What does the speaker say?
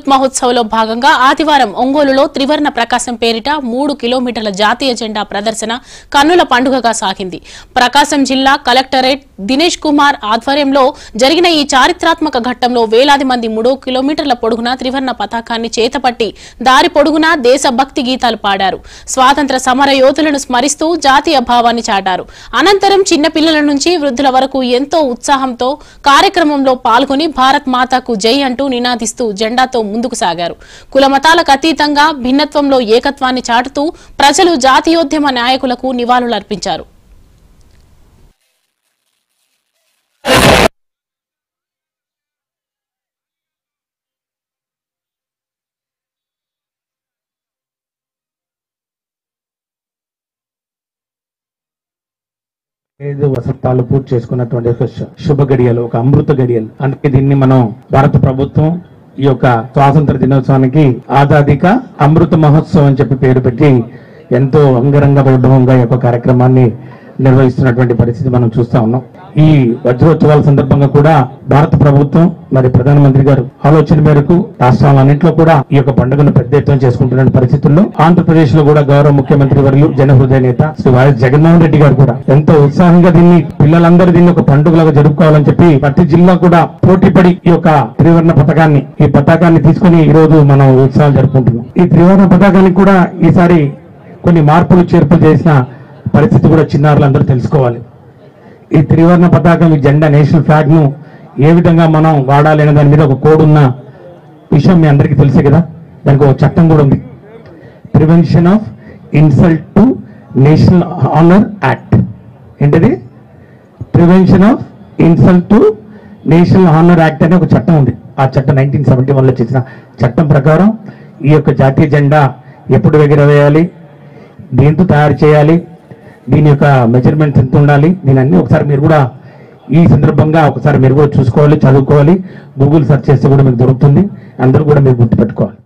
అమృత్ మహోత్సవ్లో భాగంగా ఆదివారం ఒంగోలులో త్రివర్ణ ప్రకాశం పేరిట మూడు కిలోమీటర్ల జాతీయ జెండా ప్రదర్శన కన్నుల పండుగగా సాగింది ప్రకాశం జిల్లా కలెక్టరేట్ దినేష్ కుమార్ ఆధ్వర్యంలో జరిగిన ఈ చారిత్రాత్మక ఘట్టంలో వేలాది మంది మూడు కిలోమీటర్ల పొడుగున త్రివర్ణ పతాకాన్ని చేతపట్టి దారి పొడుగునా దేశభక్తి గీతాలు పాడారు స్వాతంత్ర సమర యోధులను స్మరిస్తూ జాతీయ భావాన్ని చాటారు అనంతరం చిన్నపిల్లల నుంచి వృద్ధుల వరకు ఎంతో ఉత్సాహంతో కార్యక్రమంలో పాల్గొని భారత్ మాతాకు జై అంటూ నినాదిస్తూ జెండాతో ముందుకు సాగారు కులమతాలకు అతీతంగా భిన్నత్వంలో ఏకత్వాన్ని చాటుతూ ప్రజలు జాతీయోద్యమ నాయకులకు నివాళులర్పించారు ఐదు వసంతాలు పూర్తి చేసుకున్నటువంటి ఒక శు- శుభ గడియలు ఒక అమృత గడియలు అందుకే దీన్ని మనం భారత ప్రభుత్వం ఈ యొక్క స్వాతంత్ర దినోత్సవానికి ఆజాదీక అమృత మహోత్సవం అని చెప్పి పేరు పెట్టి ఎంతో అంగరంగ వైభవంగా ఈ యొక్క కార్యక్రమాన్ని నిర్వహిస్తున్నటువంటి పరిస్థితి మనం చూస్తా ఉన్నాం ఈ వజ్రోత్సవాల సందర్భంగా కూడా భారత ప్రభుత్వం మరి ప్రధానమంత్రి గారు ఆలోచన మేరకు రాష్ట్రాలన్నింటిలో కూడా ఈ యొక్క పండుగను పెద్ద ఎత్తున చేసుకుంటున్న పరిస్థితుల్లో ఆంధ్రప్రదేశ్ లో కూడా గౌరవ ముఖ్యమంత్రి వర్యులు జనహృదయ నేత శ్రీ వైఎస్ జగన్మోహన్ రెడ్డి గారు కూడా ఎంతో ఉత్సాహంగా దీన్ని పిల్లలందరూ దీన్ని ఒక పండుగలాగా జరుపుకోవాలని చెప్పి ప్రతి జిల్లా కూడా పోటీపడి ఈ యొక్క త్రివర్ణ పథకాన్ని ఈ పతాకాన్ని తీసుకుని ఈ రోజు మనం ఉత్సవాలు జరుపుకుంటున్నాం ఈ త్రివర్ణ పతాకానికి కూడా ఈసారి కొన్ని మార్పులు చేర్పులు చేసిన పరిస్థితి కూడా చిన్నారులందరూ తెలుసుకోవాలి ఈ త్రివర్ణ పతాకం ఈ జెండా నేషనల్ ఫ్లాగ్ ను ఏ విధంగా మనం వాడాలి అనే దాని మీద ఒక కోడ్ ఉన్న విషయం మీ అందరికీ తెలుసే కదా దానికి ఒక చట్టం కూడా ఉంది prevention of insult to national honour act ఏంటిది prevention of insult to national honour act అనే ఒక చట్టం ఉంది ఆ చట్టం నైన్టీన్ సెవెంటీ వన్లో చేసిన చట్టం ప్రకారం ఈ యొక్క జాతీయ జెండా ఎప్పుడు ఎగరవేయాలి దేంతో తయారు చేయాలి దీని యొక్క మెజర్మెంట్స్ ఎంత ఉండాలి దీని అన్ని ఒకసారి మీరు కూడా ఈ సందర్భంగా ఒకసారి మీరు కూడా చూసుకోవాలి చదువుకోవాలి గూగుల్ సెర్చ్ చేస్తే కూడా మీకు దొరుకుతుంది అందరూ కూడా మీరు గుర్తుపెట్టుకోవాలి